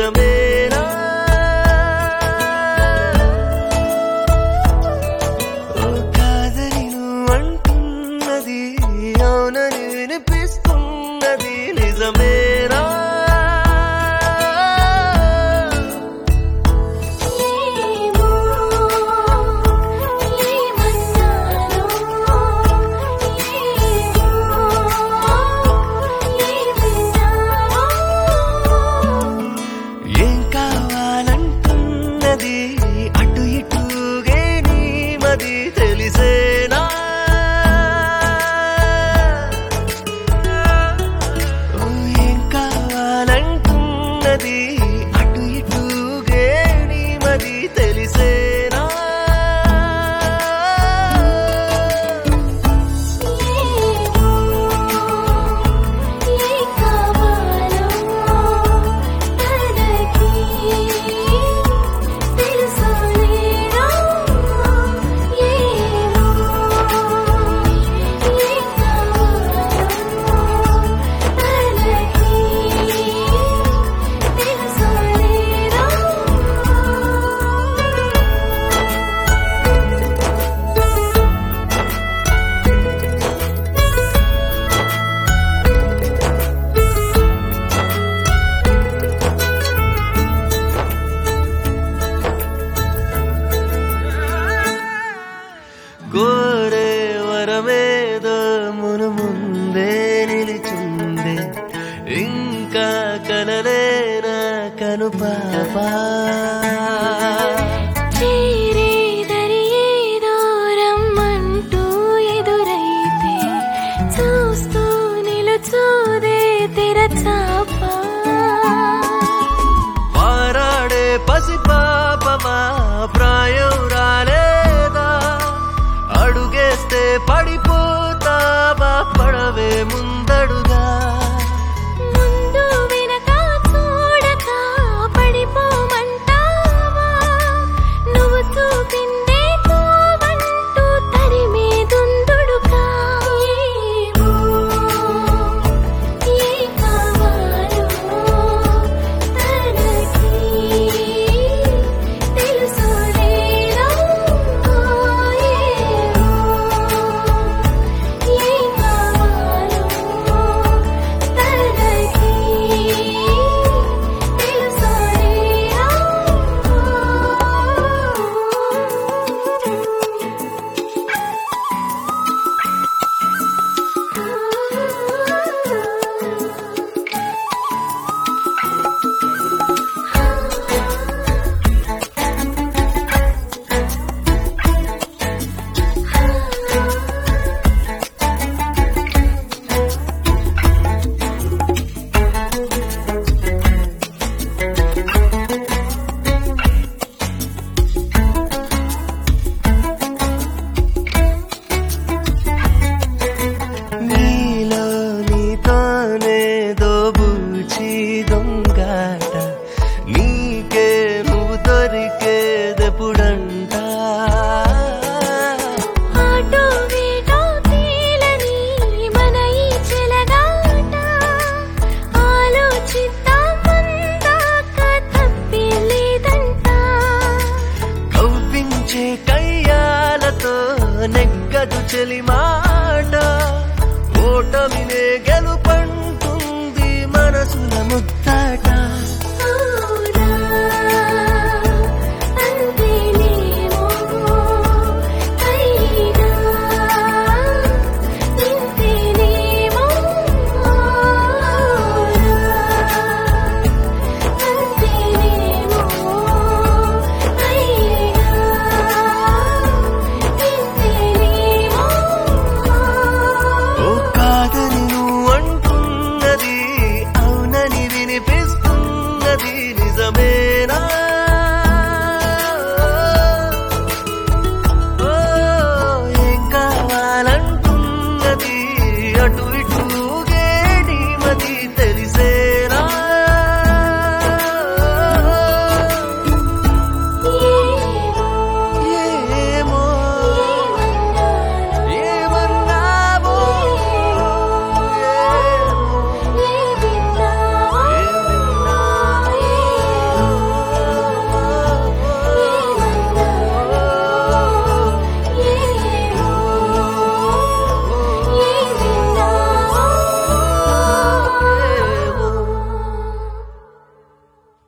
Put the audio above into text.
నిజమేనా ఓ కాదని నువ్వు అంటున్నది అవునని వినిపిస్తున్నది నిజమేనా ఏమో ఏమన్నానో ఏమో ఏమన్నానో ఏం కావాలంటున్నది అటు ఇటుగే నీ మది తెలిసేనా ఓ ఏం కావాలంటున్నది అటు ఇటుగే నీ మది తెలిసేనా ఏ కావాలో తనకి తెలుసులేరా ఏమో ఏ కావాలో తనకి తెలుసులేరా కోరే వరమేదో మును ముందే నిలిచుందే ఇంకా కలలేనా కను పాపా చేరే దరి ఏదో రమ్మంటూ ఎదురైతే చూస్తూ నిలుచోదే తెరచాపా పారాడే పసి పాపమా ప్రాయం రాలేదా అడుగేస్తే పడిపోతావా పడవే ముందడుగా ముందు వెనక చూడక పడిపోమంటావా నువ్వు చూపిందే పోవంటూ తరిమే దుందుడుగా ఏమో ఏ కావాలో తనకి తెలుసులేరా ఏమో ఏ కావాలో తనకి తెలుసులేరా నీలో నీతోనే దోబూచి దొంగాట నీకే నువ్వు దొరికేదెప్పుడంట ఆటో వేటో తేలని మన ఈ చెలగాట ఆలోచిద్దాం అందాక తప్పే లేదంట కవ్వించే కయ్యాలతో నెగ్గదు చెలిమా